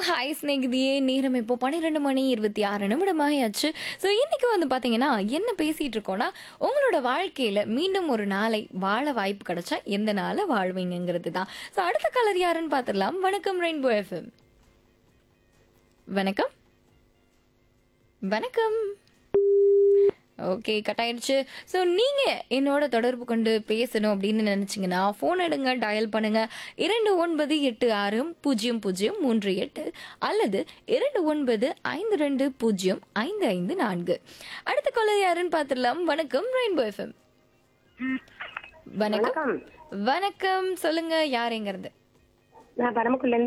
hi ஸ்நேகிதியே நேரம் இப்போ பன்னிரெண்டு மணி இருபத்தி ஆறு நிமிடம் ஆயாச்சு ஸோ இன்னைக்கு வந்து பார்த்தீங்கன்னா என்ன பேசிட்டு இருக்கோம்னா உங்களோட வாழ்க்கையில மீண்டும் ஒரு நாளை வாழ வாய்ப்பு கிடைச்சா எந்த நாளை வாழ்வீங்கிறது தான் ஸோ அடுத்த கலர் யாருன்னு பார்த்துடலாம் வணக்கம் ரெயின்போ எஃப்எம் வணக்கம் வணக்கம் ஓகே கட் ஆயிடுச்சு ஸோ நீங்கள் என்னோட தொடர்பு கொண்டு பேசணும் அப்படின்னு நினச்சிங்கன்னா ஃபோன் எடுங்க டயல் பண்ணுங்க இரண்டு ஒன்பது எட்டு ஆறு பூஜ்ஜியம் பூஜ்ஜியம் மூன்று எட்டு அல்லது இரண்டு ஒன்பது ஐந்து ரெண்டு பூஜ்ஜியம் ஐந்து ஐந்து நான்கு அடுத்த கொலை யாருன்னு பார்த்துடலாம் வணக்கம் ரெயின்போ எஃப்எம் வணக்கம் வணக்கம் வணக்கம் சொல்லுங்க யாருங்கிறது நான் பரமக்குள்ள